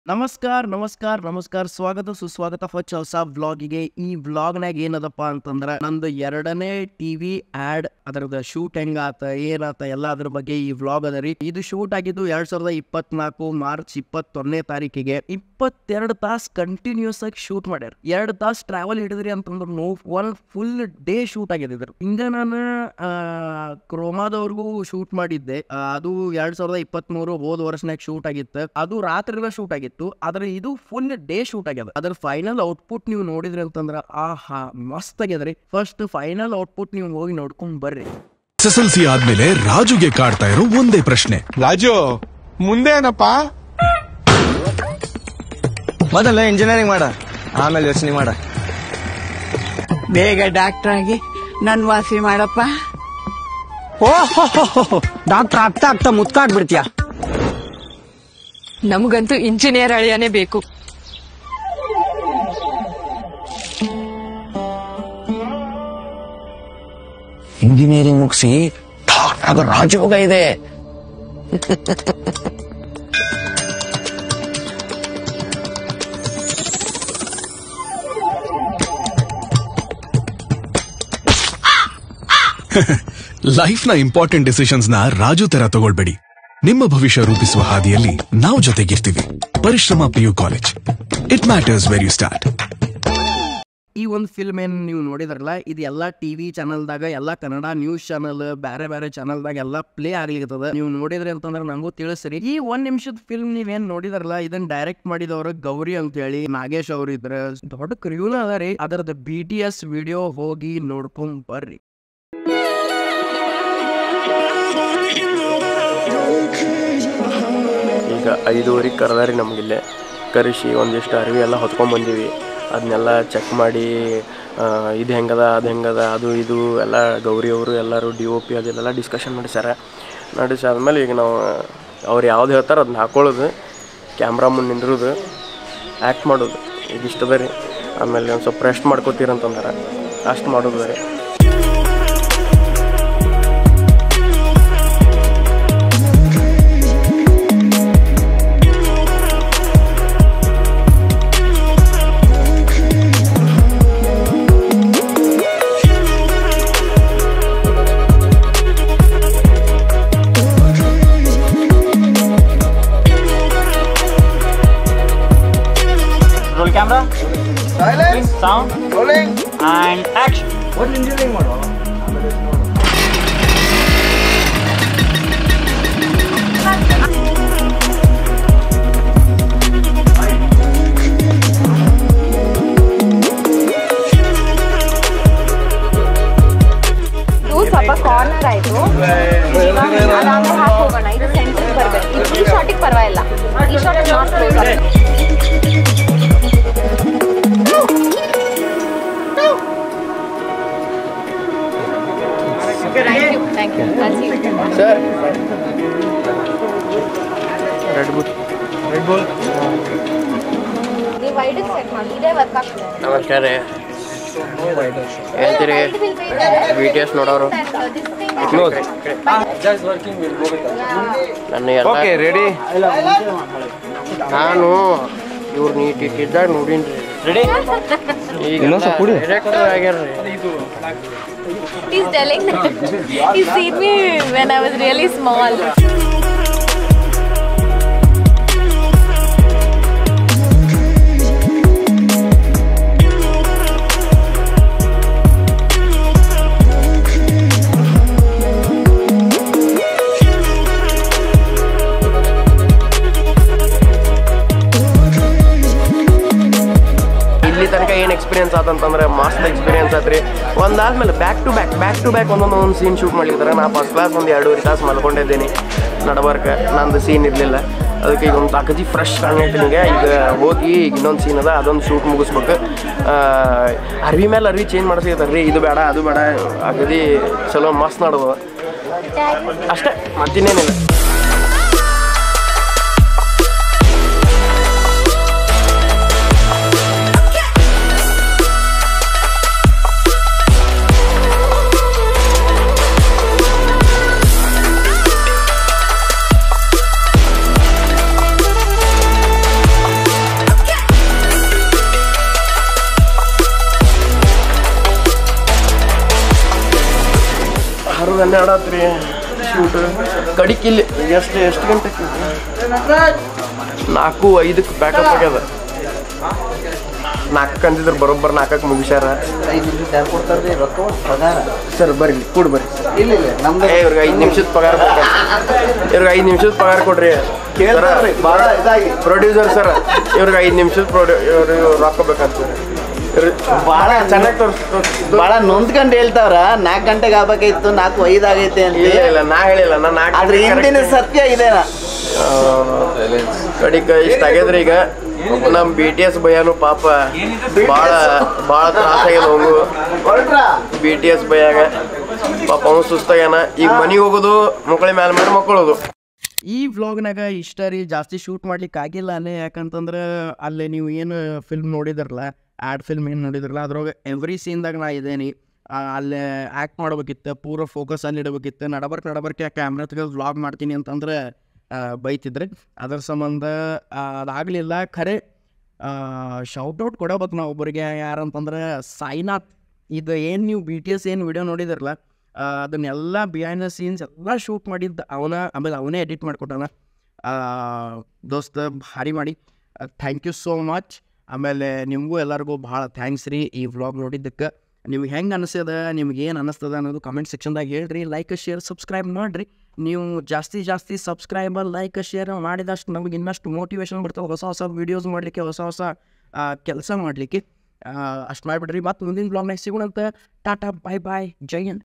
ನಮಸ್ಕಾರ ನಮಸ್ಕಾರ ನಮಸ್ಕಾರ ಸ್ವಾಗತ ಸುಸ್ವಾಗತ ಫಸ್ಟ್ ಹೊಸ ವ್ಲಾಗಿಗೆ ಈ ವ್ಲಾಗ್ನಾಗ ಏನದಪ್ಪ ಅಂತಂದ್ರ ನಂದು ಎರಡನೇ ಟಿವಿ ಆಡ್ ಅದರದ ಶೂಟ್ ಹೆಂಗಾತ ಏನಾತ ಎಲ್ಲ ಅದ್ರ ಬಗ್ಗೆ ಈ ವ್ಲಾಗ್ ಅದ ರೀ ಇದು ಶೂಟ್ ಆಗಿದ್ದು ಎರಡ್ ಸಾವಿರದ ಇಪ್ಪತ್ನಾಲ್ಕು ಮಾರ್ಚ್ ಇಪ್ಪತ್ತೊಂದನೇ ತಾರೀಕಿಗೆ ಇಪ್ಪತ್ತೆರಡು ತಾಸ್ ಕಂಟಿನ್ಯೂಸ್ ಆಗಿ ಶೂಟ್ ಮಾಡ್ಯಾರ ಎರಡು ತಾಸ್ ಟ್ರಾವೆಲ್ ಹಿಡಿದ್ರಿ ಅಂತಂದ್ರ no one full day shoot ಆಗಿದೆ ಇದ್ರ ಹಿಂಗ ನಾನು ಕ್ರೋಮಾದವ್ರಿಗೂ ಶೂಟ್ ಮಾಡಿದ್ದೆ ಆ, ಅದು ಎರಡ್ ಸಾವಿರದ ಇಪ್ಪತ್ಮೂರು ಹೋದ ವರ್ಷನಾಗ ಶೂಟ್ ಆಗಿತ್ತು ಅದು ರಾತ್ರಿನ ಶೂಟ್ ಆಗಿತ್ತು ಆದ್ರೆ ಇದು ಫುಲ್ ಡೇ ಶೂಟ್ ಆಗ್ಯದ ಅದ್ರ ಫೈನಲ್ ಔಟ್ಪುಟ್ ನೀವು ನೋಡಿದ್ರಿ ಅಂತಂದ್ರ ಆಹಾ ಮಸ್ತ್ ಆಗ್ಯದ್ರಿ ಫಸ್ಟ್ ಫೈನಲ್ ಔಟ್ಪುಟ್ ನೀವು ಹೋಗಿ ನೋಡ್ಕೊಂಡ್ ಬರ್ರಿ ಎಸ್ ಎಲ್ ಸಿ ಆದ್ಮೇಲೆ ರಾಜುಗೆ ಕಾಡ್ತಾ ಇರೋ ಒಂದೇ ಪ್ರಶ್ನೆ ರಾಜು ಮುಂದೆ ಏನಪ್ಪ ಮೊದಲು ಇಂಜಿನಿಯರಿಂಗ್ ಮಾಡ ಆಮೇಲೆ ಯೋಚನೆ ಮಾಡ ಬೇಗ ಡಾಕ್ಟರ್ ಆಗಿ ನನ್ ವಾಸಿ ಮಾಡಪ್ಪ ಓಹೋ ಡಾಕ್ಟರ್ ಆಗ್ತಾ ಆಗ್ತಾ ಮುತ್ಕಾಡ್ಬಿಡ್ತೀಯ ನಮಗಂತೂ ಇಂಜಿನಿಯರ್ ಅಳಿಯಾನೇ ಬೇಕು ಇಂಜಿನಿಯರಿಂಗ್ ಮುಗಿಸಿ ಡಾಕ್ಟರ್ ಆಗೋ ರಾಜಯೋಗ ಇದೆ ಲೈಫ್ ನ ಇಂಪಾರ್ಟೆಂಟ್ ಡಿಸಿಷನ್ಸ್ ನ ರಾಜು ತರ ತಗೊಳ್ಬೇಡಿ ನಿಮ್ಮ ಭವಿಷ್ಯ ರೂಪಿಸುವ ಹಾದಿಯಲ್ಲಿ ನಾವು ಜೊತೆಗಿರ್ತೀವಿ Parishrama PU college it matters where you start ಈ ಒಂದು ಫಿಲ್ಮ್ ಏನು ನೀವು ನೋಡಿದ್ರಲ್ಲ ಇದು ಎಲ್ಲ ಟಿವಿ ಚಾನಲ್ದಾಗ ಎಲ್ಲ ಕನ್ನಡ ನ್ಯೂಸ್ ಚಾನಲ್ ಬೇರೆ ಬೇರೆ ಚಾನಲ್ದಾಗ ಎಲ್ಲ ಪ್ಲೇ ಆಗ್ಲಿಕ್ಕದ ನೀವು ನೋಡಿದ್ರಿ ಅಂತಂದ್ರೆ ನಂಗೂ ತಿಳಿಸ್ರಿ ಈ ಒಂದ್ ನಿಮಿಷದ ಫಿಲ್ಮ್ ನೀವೇನ್ ನೋಡಿದ್ರಲ್ಲ ಇದನ್ನ ಡೈರೆಕ್ಟ್ ಮಾಡಿದವರು ಗೌರಿ ಅಂತ ಹೇಳಿ ನಾಗೇಶ್ ಅವ್ರು ಇದ್ರ ದೊಡ್ಡ ಕ್ರಿಯೂನ ಅದ ರೀ ಅದರದ ಬಿ ಟಿ ಎಸ್ ವಿಡಿಯೋ ಹೋಗಿ ನೋಡ್ಕೊಂಡ್ ಬರ್ರಿ ಈಗ ಐದೂವರೆಗೆ ಕರೆದಾರಿ ನಮಗಿಲ್ಲೇ ಕರೆಸಿ ಒಂದಿಷ್ಟು ಅರಿವಿ ಎಲ್ಲ ಹೊತ್ಕೊಂಡ್ ಬಂದೀವಿ ಅದನ್ನೆಲ್ಲ ಚೆಕ್ ಮಾಡಿ ಆ, ಇದು ಹೆಂಗದ ಅದು ಹೆಂಗದ ಅದು ಇದು ಎಲ್ಲ ಗೌರಿ ಅವರು ಎಲ್ಲರೂ ಡಿ ಒ ಪಿ ಅದೆಲ್ಲ ಡಿಸ್ಕಷನ್ ನಡೆಸ್ಯಾರ ನಡೆಸಾದ್ಮೇಲೆ ಈಗ ನಾವು ಅವ್ರು ಯಾವ್ದು ಹೇಳ್ತಾರೆ ಅದನ್ನ ಹಾಕೊಳ್ಳೋದು ಕ್ಯಾಮ್ರಾ ಮುಂದೆ ನಿಂದ್ರೋದು ಆ್ಯಕ್ಟ್ ಮಾಡೋದು ಈಗ ಇಷ್ಟದ ರೀ ಆಮೇಲೆ ಒಂದು ಸ್ವಲ್ಪ ರೆಸ್ಟ್ ಮಾಡ್ಕೋತೀರಂತಂದಾರ ಅಷ್ಟು ಮಾಡೋದು ರೀ roll camera sound rolling and action ಇದು ಸ್ವಲ್ಪ ಕಾರ್ನರ್ ಆಯ್ತು ಅದಾದ್ಮೇಲೆ ಹಾಕಿ ಹೋಗೋಣ ಇದು ಸೆಂಟರ್ ಬರ್ಬೇಕು ಇದು ಈ ಶಾರ್ಟಿಗೆ ಪರವಾಗಿಲ್ಲ ಈ shot not close thank you thank you sir Red Bull Red Bull ನೀವು ವೈಡಿಗೆ ಸೆಟ್ ಮಾಡಿ ಇದೇ ವರ್ಕ್ ಆಗ್ತದೆ ನಮಸ್ಕಾರ ರೀ ಹೇಳ್ತೀರಿ ಬಿ ಟಿ ಎಸ್ ನೋಡೋರು ನನ್ನ ಎಲ್ಲ ರೆಡಿ ನಾನು ಇವ್ರು ನೀಟ್ ಇಟ್ಟಿದ್ದಾಗ ನೋಡೀನ್ರಿ ready ಈಗ ಡೈರೆಕ್ಟರ್ ಆಗ್ಯಾರ್ರಿ He's telling he's seen me when I was really small. ಇಲ್ಲಿ ತನಕ ಏನು ಎಕ್ಸ್ಪೀರಿಯನ್ಸ್ ಆತಂತಂದ್ರೆ ಮಸ್ತ್ ಎಕ್ಸ್ಪೀರಿಯನ್ಸ್ ಆತ್ರಿ ಒಂದಾದ್ಮೇಲೆ back to back back to back ಒಂದೊಂದು ಒಂದು ಸೀನ್ ಶೂಟ್ ಮಾಡಿರ್ತಾರೆ ನಾ ಫಸ್ಟ್ ಕ್ಲಾಸ್ ಒಂದು ಎರಡೂವರೆ ತಾಸು ಮಲ್ಕೊಂಡಿದ್ದೀನಿ ನಡಬರ್ಕ ನಂದು ಸೀನ್ ಇರಲಿಲ್ಲ ಅದಕ್ಕೆ ಈಗ ಒಂದು ತಾಕಜಿ ಫ್ರೆಶ್ ಕಾಣೈತಿ ನಿಮಗೆ ಈಗ ಹೋಗಿ ಈಗ ಇನ್ನೊಂದು ಸೀನ್ ಅದ ಅದೊಂದು ಶೂಟ್ ಮುಗಿಸ್ಬೇಕು ಆ, ಅರ್ವಿ ಮೇಲೆ ಅರ್ವಿ ಚೇಂಜ್ ಮಾಡಿಸಿರ್ತಾರೆ ರೀ ಇದು ಬೇಡ ಅದು ಬೇಡ ಅಗದಿ ಚಲೋ ಮಸ್ತ್ ನಡೆದು ಅಷ್ಟೇ ಮತ್ತಿನ್ನೇನಿಲ್ಲ ಮಾಡತ್ರಿ ಶೂಟ್ ಕಡಿಕಿಲ್ಲಿ ಎಷ್ಟು ಎಷ್ಟು ಗಂಟೆ ನಾಲ್ಕು ಐದಕ್ಕೆ ಪ್ಯಾಕಪ್ ಆಗ್ಯದ ನಾಲ್ಕಕ್ಕೆ ಅಂದಿದ್ರು ಬರೋಬ್ಬರ್ ನಾಲ್ಕಕ್ಕೆ ಮುಗಿಸ್ಯಾರ ಸರ್ ಬರ್ರಿ ಕೂಡ್ ಬರ್ರಿ ಇಲ್ಲ ಇಲ್ಲ ನಮ್ದು ಏ ಇವ್ರಿಗೆ ಐದು ನಿಮಿಷದ ಪಗಾರ ಇವ್ರಿಗೆ ಐದು ನಿಮಿಷದ ಪಗಾರ ಕೊಡ್ರಿ ಕೇಳ್ತಾರ್ರಿ, ಭಾಳ ಇದಾಗಿ. ಪ್ರೊಡ್ಯೂಸರ್ ಸರ್ ಇವ್ರಿಗೆ ಐದು ನಿಮಿಷದ ಪ್ರೊಡ್ಯೂ ಇವ್ರು ರೊಕ್ಕ ಬೇಕಂತ ಭಾಳ ಚೆನ್ನಾಗಿ ತೋರಿಸ್ ಭಾಳ ನೊಂದ್ಕೊಂಡು ಹೇಳ್ತಾವ್ರ ನಾಲ್ಕು ಗಂಟೆಗೆ ಆಗ್ಬೇಕಾಯ್ತು ನಾಲ್ಕು ಐದು ಆಗೈತೆ ಅಂತ ಇಲ್ಲ ಇಲ್ಲ ನಾ ಹೇಳಿಲ್ಲ ನಾ ನಾಲ್ಕು ಆದ್ರೆ ಹಿಂದಿನ ಸತ್ಯ ಇದೇನಾ ಕಡಿಕ ಇಷ್ಟ ಆಗ್ಯದ್ರಿ ಈಗ ನಮ್ಮ ಬಿ ಟಿ ಎಸ್ ಭಯನು ಪಾಪ ಭಾಳ ಭಾಳ ತ್ರಾಸ ಆಗ್ಯದ ಅವಂಗು ಹೊರಟ್ರಾ ಬಿ ಟಿ ಎಸ್ ಭಯಾಗ ಪಾಪ ಅವ್ನು ಸುಸ್ತಾಗ್ಯಾನ ಈಗ ಮನೆಗೆ ಹೋಗೋದು ಮಕ್ಕಳ ಮ್ಯಾಲ ಮಾಡಿ ಮಕ್ಕಳೋದು ಈ ವ್ಲಾಗ್ನಾಗ ಇಷ್ಟ ರೀ ಜಾಸ್ತಿ ಶೂಟ್ ಮಾಡ್ಲಿಕ್ಕೆ ಆಗಿಲ್ಲ ಅಲ್ಲೇ ಯಾಕಂತಂದ್ರೆ ಅಲ್ಲೇ ನೀವು ಏನು ಫಿಲ್ಮ್ ನೋಡಿದ್ರಲ್ಲ ಆ್ಯಡ್ ಫಿಲ್ಮ್ ಏನು ನೋಡಿದ್ರಲ್ಲ ಅದ್ರೊಳಗೆ ಎವ್ರಿ ಸೀನ್ದಾಗ ನಾ ಇದೇನಿ ಆ, ಅಲ್ಲೇ ಆ್ಯಕ್ಟ್ ಮಾಡ್ಬೇಕಿತ್ತು ಪೂರ ಫೋಕಸ್ ಅಲ್ಲಿ ಇಡಬೇಕಿತ್ತು ನಡಬರ್ಕ್ ನಡಬರ್ಕೆ ಕ್ಯಾಮ್ರಾ ತೆಗೆದು ವ್ಲಾಗ್ ಮಾಡ್ತೀನಿ ಅಂತಂದ್ರೆ ಆ, ಬೈತಿದ್ರೆ ಅದ್ರ ಸಂಬಂಧ ಆ, ಅದಾಗಲಿಲ್ಲ ಖರೆ ಶೌಟೌಟ್ ಕೊಡಬೇಕು ನಾವು ಒಬ್ಬರಿಗೆ ಯಾರಂತಂದ್ರೆ ಸಾಯಿನಾಥ್ ಇದು ಏನು ನೀವು ಬಿ ಟಿ ಎಸ್ ಏನು ವಿಡಿಯೋ ನೋಡಿದ್ರಲ್ಲ ಆ, ಅದನ್ನೆಲ್ಲ ಬಿಹೈಂಡ್ ದ ಸೀನ್ಸ್ ಎಲ್ಲ ಶೂಟ್ ಮಾಡಿದ್ದು ಅವನ ಆಮೇಲೆ ಅವನೇ ಎಡಿಟ್ ಮಾಡಿಕೊಟ್ಟಾನ ದೋಸ್ತ ಭಾರಿ ಮಾಡಿ ಥ್ಯಾಂಕ್ ಯು ಸೋ ಮಚ್ ಆಮೇಲೆ ನಿಮಗೂ ಎಲ್ಲರಿಗೂ ಭಾಳ ಥ್ಯಾಂಕ್ಸ್ ರೀ ಈ ವ್ಲಾಗ್ ನೋಡಿದ್ದಕ್ಕೆ ನಿಮ್ಗೆ ಹೆಂಗೆ ಅನಿಸ್ಯದ ನಿಮ್ಗೆ ಏನು ಅನ್ನಿಸ್ತದ ಅನ್ನೋದು ಕಮೆಂಟ್ ಸೆಕ್ಷನ್ದಾಗ ಹೇಳ್ರಿ ಲೈಕ್ ಶೇರ್ ಸಬ್ಸ್ಕ್ರೈಬ್ ಮಾಡಿರಿ ನೀವು ಜಾಸ್ತಿ ಜಾಸ್ತಿ ಸಬ್ಸ್ಕ್ರೈಬರ್ ಲೈಕ್ ಶೇರ್ ಮಾಡಿದಷ್ಟು ನಮಗೆ ಇನ್ನಷ್ಟು ಮೋಟಿವೇಶನ್ ಬರ್ತವೆ ಹೊಸ ಹೊಸ ವೀಡಿಯೋಸ್ ಮಾಡಲಿಕ್ಕೆ ಹೊಸ ಹೊಸ ಕೆಲಸ ಮಾಡಲಿಕ್ಕೆ ಅಷ್ಟು ಮಾಡಿಬಿಡ್ರಿ ಮತ್ತು ಮುಂದಿನ ಬ್ಲಾಗ್ನಾಗ ಸಿಗೋಣಂತ ಟಾಟಾ ಬಾಯ್ ಬಾಯ್ ಜೈ ಹಿಂದ್